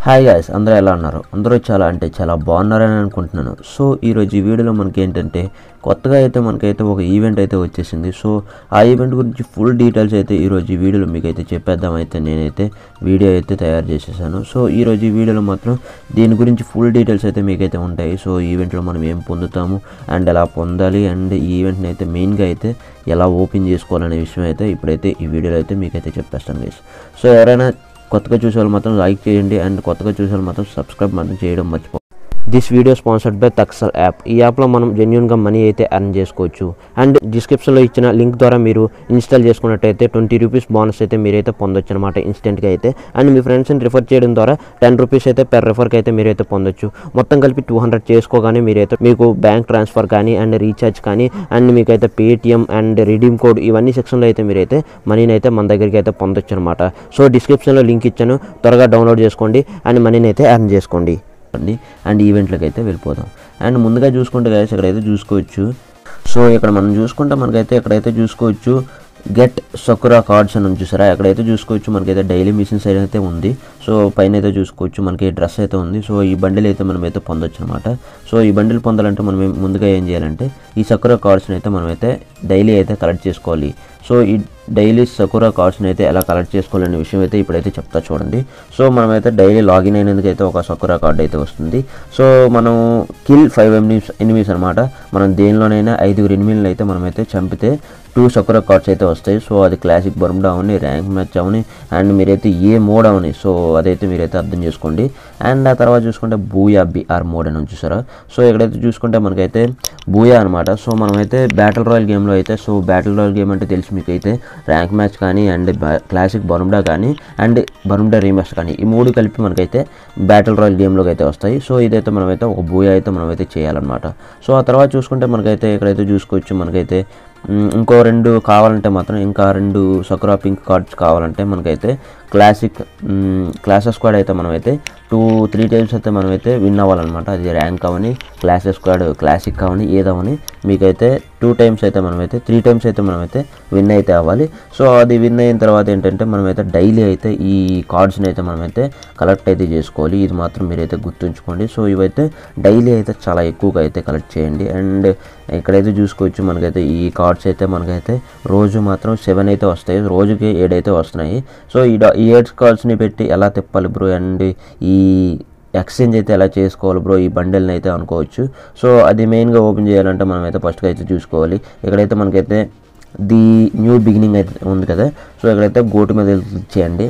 hi guys అందరూ ఎలా ఉన్నారు అందరూ చాలా అంటే చాలా బాగున్నారని అనుకుంటున్నాను సో ఈరోజు ఈ వీడియోలో మనకి ఏంటంటే కొత్తగా అయితే మనకైతే ఒక ఈవెంట్ అయితే వచ్చేసింది సో ఆ ఈవెంట్ గురించి ఫుల్ డీటెయిల్స్ అయితే ఈరోజు ఈ వీడియోలో మీకు అయితే చెప్పేద్దాం అయితే నేనైతే వీడియో అయితే తయారు చేసేసాను సో ఈరోజు ఈ వీడియోలో మాత్రం దీని గురించి ఫుల్ డీటెయిల్స్ అయితే మీకైతే ఉంటాయి సో ఈవెంట్లో మనం ఏం పొందుతాము అండ్ ఎలా పొందాలి అండ్ ఈ ఈవెంట్ని అయితే మెయిన్గా అయితే ఎలా ఓపెన్ చేసుకోవాలనే విషయం అయితే ఇప్పుడైతే ఈ వీడియోలో అయితే మీకైతే చెప్పేస్తాను గైస్ సో ఎవరైనా కొత్తగా చూసే వాళ్ళు మాత్రం లైక్ చేయండి అండ్ కొత్తగా చూసే వాళ్ళు మాత్రం సబ్స్క్రైబ్ మాత్రం చేయడం మర్చిపో దిస్ వీడియో స్పాన్సర్డ్ బై తక్సల్ యాప్ ఈ యాప్లో మనం జెన్యున్గా మనీ అయితే ఎర్న్ చేసుకోవచ్చు అండ్ డిస్క్రిప్షన్లో ఇచ్చిన లింక్ ద్వారా మీరు ఇన్స్టాల్ చేసుకున్నట్టయితే ట్వంటీ రూపీస్ బోనస్ అయితే మీరైతే పొందొచ్చు అనమాట ఇన్స్టెంట్గా అయితే అండ్ మీ ఫ్రెండ్స్ని రిఫర్ చేయడం ద్వారా టెన్ రూపీస్ అయితే పెర్ రిఫర్కి అయితే మీరైతే పొందొచ్చు మొత్తం కలిపి టూ హండ్రెడ్ చేసుకోగానే మీరైతే మీకు బ్యాంక్ ట్రాన్స్ఫర్ కానీ అండ్ రీఛార్జ్ కానీ అండ్ మీకైతే పేటిఎం అండ్ రిడీమ్ కోడ్ ఇవన్నీ సెక్షన్లో అయితే మీరైతే మనీని అయితే మన దగ్గరికి అయితే పొందొచ్చు అనమాట సో డిస్క్రిప్షన్లో లింక్ ఇచ్చాను త్వరగా డౌన్లోడ్ చేసుకోండి అండ్ మనీని అయితే ఎర్న్ చేసుకోండి అండి అండ్ ఈవెంట్లకు అయితే వెళ్ళిపోదాం అండ్ ముందుగా చూసుకుంటే గైస్ ఇక్కడైతే చూసుకోవచ్చు సో ఇక్కడ మనం చూసుకుంటే మనకైతే ఇక్కడైతే చూసుకోవచ్చు గెట్ సకురా కార్డ్స్ అని ఉంది చూసారా ఎక్కడైతే చూసుకోవచ్చు మనకైతే డైలీ మిషన్ సైడ్ అయితే ఉంది సో పైన అయితే చూసుకోవచ్చు మనకి డ్రెస్ అయితే ఉంది సో ఈ బండిల్ అయితే మనం అయితే పొందొచ్చు అనమాట సో ఈ బండిల్ పొందాలంటే మనం ఏం- ముందుగా ఏం చేయాలంటే ఈ సకురా కార్డ్స్ని అయితే మనం అయితే డైలీ అయితే కలెక్ట్ చేసుకోవాలి సో ఈ డైలీ సకురా కార్డ్స్ని అయితే ఎలా కలెక్ట్ చేసుకోవాలనే విషయం అయితే ఇప్పుడైతే చెప్తా చూడండి సో మనమైతే డైలీ లాగిన్ అయినందుకు అయితే ఒక సకురా కార్డ్ అయితే వస్తుంది సో మనం కిల్ ఫైవ్ ఎనిమిస్ ఎనిమిస్ అనమాట మనం దేనిలోనైనా ఐదుగురు ఎనిమిదిని అయితే మనమైతే చంపితే టూ సకురా కార్డ్స్ అయితే వస్తాయి సో అది క్లాసిక్ బర్మ్డా అవని ర్యాంక్ మ్యాచ్ అవని అండ్ మీరైతే ఏ మోడ్ అవని సో అదైతే మీరైతే అర్థం చేసుకోండి అండ్ ఆ తర్వాత చూసుకుంటే బూయా బిఆర్ మోడ్ అని ఉంది చూసారా సో ఇక్కడైతే చూసుకుంటే మనకైతే బూయా అనమాట సో మనమైతే బ్యాటిల్ రాయల్ గేమ్లో అయితే సో బ్యాటిల్ రాయల్ గేమ్ అంటే తెలిసి మీకు అయితే ర్యాంక్ మ్యాచ్ కానీ అండ్ క్లాసిక్ బర్మ్డా కానీ అండ్ బర్మ్డా రీమాస్టర్ కానీ ఈ మూడు కలిపి మనకైతే బ్యాటిల్ రాయల్ గేమ్లోకి అయితే వస్తాయి సో ఇదైతే మనమైతే ఒక బూయా అయితే మనమైతే చేయాలన్నమాట సో ఆ తర్వాత చూసుకుంటే మనకైతే ఇక్కడైతే చూసుకోవచ్చు మనకైతే మ్, ఇంకో రెండు కావాలంటే మాత్రం ఇంకా రెండు సకురా పింక్ కార్డ్స్ కావాలంటే మనకైతే క్లాసిక్ క్లాసెస్ స్క్వాడ్ అయితే మనమైతే టూ త్రీ టైమ్స్ అయితే మనమైతే విన్ అవ్వాలన్నమాట అది ర్యాంక్ అవని క్లాసెస్ స్క్వాడ్ క్లాసిక్ అవని ఏదవని మీకైతే టూ టైమ్స్ అయితే మనమైతే త్రీ టైమ్స్ అయితే మనమైతే విన్ అయితే అవ్వాలి సో అది విన్ అయిన తర్వాత ఏంటంటే మనమైతే డైలీ అయితే ఈ కార్డ్స్ని అయితే మనమైతే కలెక్ట్ అయితే చేసుకోవాలి ఇది మాత్రం మీరైతే గుర్తుంచుకోండి సో ఇవైతే డైలీ అయితే చాలా ఎక్కువగా అయితే కలెక్ట్ చేయండి అండ్ ఇక్కడైతే చూసుకోవచ్చు మనకైతే ఈ కార్డ్స్ అయితే మనకైతే రోజు మాత్రం సెవెన్ అయితే వస్తాయి రోజుకి ఏడైతే వస్తున్నాయి సో ఈ డా- ఈ ఎయిట్ కార్డ్స్ని పెట్టి ఎలా తిప్పాలి బ్రో అండ్ ఈ ఎక్స్చేంజ్ అయితే ఎలా చేసుకోవాలి బ్రో ఈ బండిల్ని అయితే అనుకోవచ్చు సో అది మెయిన్గా ఓపెన్ చేయాలంటే మనం అయితే ఫస్ట్గా అయితే చూసుకోవాలి ఇక్కడైతే మనకైతే ది న్యూ బిగినింగ్ అయితే ఉంది కదా సో ఇక్కడైతే గోటు మీద క్లిక్ చేయండి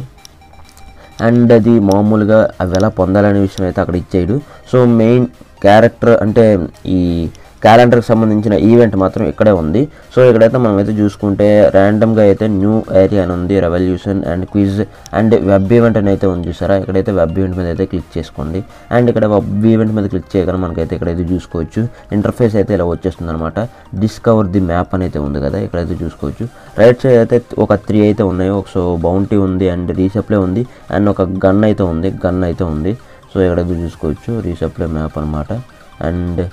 అండ్ అది మామూలుగా అవి ఎలా పొందాలనే విషయం అయితే అక్కడ ఇచ్చేయడు సో మెయిన్ క్యారెక్టర్ అంటే ఈ క్యాలెండర్కి సంబంధించిన ఈవెంట్ మాత్రం ఇక్కడే ఉంది సో ఇక్కడైతే మనం అయితే చూసుకుంటే ర్యాండమ్గా అయితే న్యూ ఏరియా అని ఉంది revolution and quiz and web event అని అయితే ఉంది చూసారా ఇక్కడైతే వెబ్ ఈవెంట్ మీద అయితే క్లిక్ చేసుకోండి అండ్ ఇక్కడ వెబ్ ఈవెంట్ మీద క్లిక్ చేయగానే మనకైతే ఇక్కడైతే చూసుకోవచ్చు ఇంటర్ఫేస్ అయితే ఇలా వచ్చేస్తుంది అనమాట డిస్కవర్ ది మ్యాప్ అని అయితే ఉంది కదా ఇక్కడైతే చూసుకోవచ్చు రైట్ సైడ్ అయితే ఒక త్రీ అయితే ఉన్నాయి ఒక సో బౌంటీ ఉంది అండ్ రీసప్లై ఉంది అండ్ ఒక గన్ అయితే ఉంది గన్ అయితే ఉంది సో ఇక్కడైతే చూసుకోవచ్చు రీసప్లై మ్యాప్ అనమాట అండ్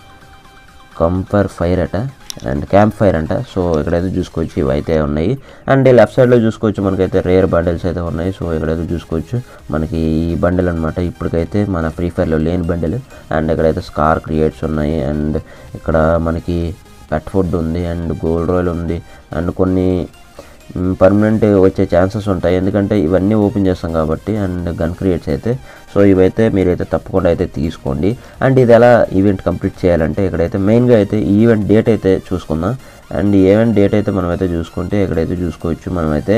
కంపర్ ఫైర్ అట అండ్ క్యాంప్ ఫైర్ అంట సో ఇక్కడైతే చూసుకోవచ్చు ఇవి అయితే ఉన్నాయి అండ్ లెఫ్ట్ సైడ్లో చూసుకోవచ్చు మనకైతే రేర్ బండిల్స్ అయితే ఉన్నాయి సో ఇక్కడైతే చూసుకోవచ్చు మనకి ఈ బండిల్ అనమాట ఇప్పటికైతే మన ఫ్రీ ఫైర్లో లేని బండిల్ అండ్ ఇక్కడైతే స్కార్ క్రియేట్స్ ఉన్నాయి అండ్ ఇక్కడ మనకి పెట్ ఫుడ్ ఉంది అండ్ గోల్డ్ రాయల్ ఉంది అండ్ కొన్ని పర్మనెంట్ వచ్చే ఛాన్సెస్ ఉంటాయి ఎందుకంటే ఇవన్నీ ఓపెన్ చేస్తాం కాబట్టి అండ్ గన్ క్రియేట్స్ అయితే సో ఇవైతే మీరైతే తప్పకుండా అయితే తీసుకోండి అండ్ ఇది ఎలా ఈవెంట్ కంప్లీట్ చేయాలంటే ఇక్కడైతే మెయిన్గా అయితే ఈ ఈవెంట్ డేట్ అయితే చూసుకుందాం అండ్ ఈ ఈవెంట్ డేట్ అయితే మనమైతే చూసుకుంటే ఇక్కడైతే చూసుకోవచ్చు మనమైతే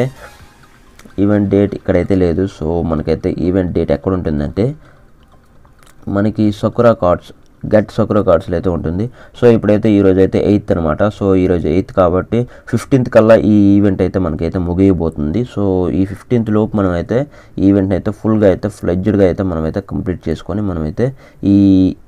ఈవెంట్ డేట్ ఇక్కడైతే లేదు సో మనకైతే ఈవెంట్ డేట్ ఎక్కడ ఉంటుందంటే మనకి సకురా కార్డ్స్ గట్ సకురా కార్డ్స్లో అయితే ఉంటుంది సో ఇప్పుడైతే ఈరోజు అయితే ఎయిత్ అనమాట సో ఈరోజు ఎయిత్ కాబట్టి ఫిఫ్టీన్త్ కల్లా ఈ ఈవెంట్ అయితే మనకైతే ముగియబోతుంది సో ఈ ఫిఫ్టీన్త్ లోపు మనం అయితే ఈవెంట్ అయితే ఫుల్గా అయితే ఫ్లెడ్జ్డ్గా అయితే మనమైతే కంప్లీట్ చేసుకొని మనమైతే ఈ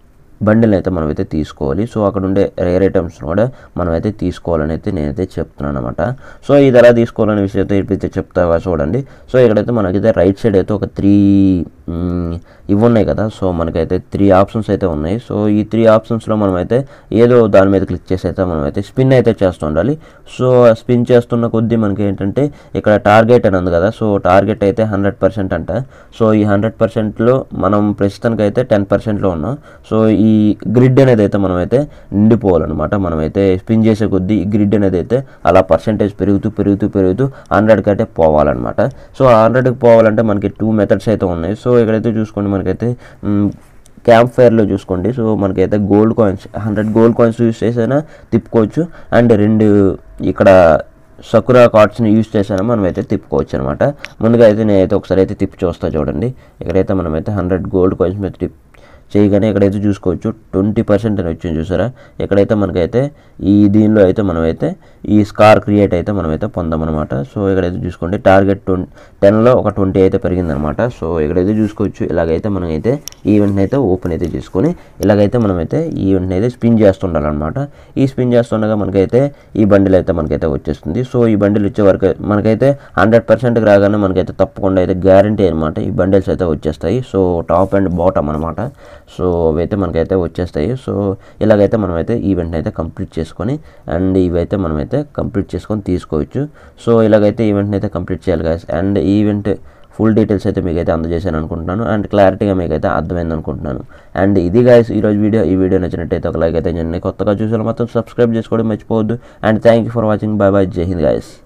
బండిల్ అయితే మనమైతే తీసుకోవాలి సో అక్కడ ఉండే రేర్ ఐటమ్స్ కూడా మనమైతే తీసుకోవాలని అయితే నేనైతే చెప్తున్నాను అనమాట సో ఇది ఎలా తీసుకోవాలనే విషయం అయితే ఇప్పుడు చెప్తావా చూడండి సో ఇక్కడైతే మనకైతే రైట్ సైడ్ అయితే ఒక త్రీ ఇవి ఉన్నాయి కదా సో మనకైతే త్రీ ఆప్షన్స్ అయితే ఉన్నాయి సో ఈ త్రీ ఆప్షన్స్లో మనమైతే ఏదో దాని మీద క్లిక్ చేసి అయితే మనమైతే స్పిన్ అయితే చేస్తూ ఉండాలి సో స్పిన్ చేస్తున్న కొద్దీ మనకి ఏంటంటే ఇక్కడ టార్గెట్ అని ఉంది కదా సో టార్గెట్ అయితే హండ్రెడ్ పర్సెంట్ అంట సో ఈ హండ్రెడ్ పర్సెంట్లో మనం ప్రస్తుతానికి అయితే టెన్ పర్సెంట్లో ఉన్నాం సో ఈ గ్రిడ్ అనేది అయితే మనమైతే నిండిపోవాలన్నమాట మనమైతే స్పిన్ చేసే కొద్దీ ఈ గ్రిడ్ అనేది అయితే అలా పర్సెంటేజ్ పెరుగుతూ పెరుగుతూ పెరుగుతూ హండ్రెడ్కి అయితే పోవాలన్నమాట సో ఆ హండ్రెడ్కి పోవాలంటే మనకి టూ మెథడ్స్ అయితే ఉన్నాయి సో ఇక్కడైతే చూసుకోండి మనకైతే మ్, క్యాంప్ ఫైర్లో చూసుకోండి సో మనకైతే gold coins hundred gold coins use చేసైనా తిప్పుకోవచ్చు అండ్ రెండు ఇక్కడ సకురా కార్డ్స్ని యూస్ చేసైనా మనం అయితే తిప్పుకోవచ్చు అనమాట ముందుగా అయితే నేనైతే ఒకసారి అయితే తిప్పి చూస్తా చూడండి ఇక్కడైతే మనమైతే హండ్రెడ్ గోల్డ్ కాయిన్స్ మీద టిప్ చేయగానే ఇక్కడైతే చూసుకోవచ్చు ట్వంటీ పర్సెంట్ అని వచ్చింది చూసారా ఇక్కడైతే మనకైతే ఈ దీనిలో అయితే మనమైతే ఈ స్కార్ క్రియేట్ అయితే మనమైతే పొందామన్నమాట సో ఇక్కడైతే చూసుకోండి టార్గెట్ ట్వంటీ టెన్లో ఒక ట్వంటీ అయితే పెరిగిందనమాట సో ఇక్కడైతే చూసుకోవచ్చు ఇలాగైతే మనం అయితే ఈవెంట్ని అయితే ఓపెన్ అయితే చేసుకొని ఇలాగైతే మనమైతే ఈ ఈవెంట్ని అయితే స్పిన్ చేస్తుండాలన్నమాట ఈ స్పిన్ చేస్తుండగా మనకైతే ఈ బండిల్ అయితే మనకైతే వచ్చేస్తుంది సో ఈ బండిల్ వచ్చే వరకు మనకైతే హండ్రెడ్ పర్సెంట్కి రాగానే మనకైతే తప్పకుండా అయితే గ్యారంటీ అనమాట ఈ బండిల్స్ అయితే వచ్చేస్తాయి సో టాప్ అండ్ బాటమ్ అనమాట సో అవైతే మనకైతే వచ్చేస్తాయి సో ఇలాగైతే మనమైతే ఈవెంట్ అయితే కంప్లీట్ చేసుకొని అండ్ ఇవైతే మనమైతే కంప్లీట్ చేసుకొని తీసుకోవచ్చు సో ఇలాగైతే ఈవెంట్ని అయితే కంప్లీట్ చేయాలి guys and event full details అయితే మీకైతే అందజేశాను అనుకుంటున్నాను అండ్ క్లారిటీగా మీకైతే అర్థమైంది అనుకుంటున్నాను అండ్ ఇది గాయస్ ఈరోజు వీడియో ఈ వీడియో నచ్చినట్టయితే ఒక లైక్ అయితే చేయండి కొత్తగా చూసిన మాత్రం సబ్స్క్రైబ్ చేసుకోవడం మర్చిపోవద్దు and thank you for watching bye bye జై హింద్ గాయస్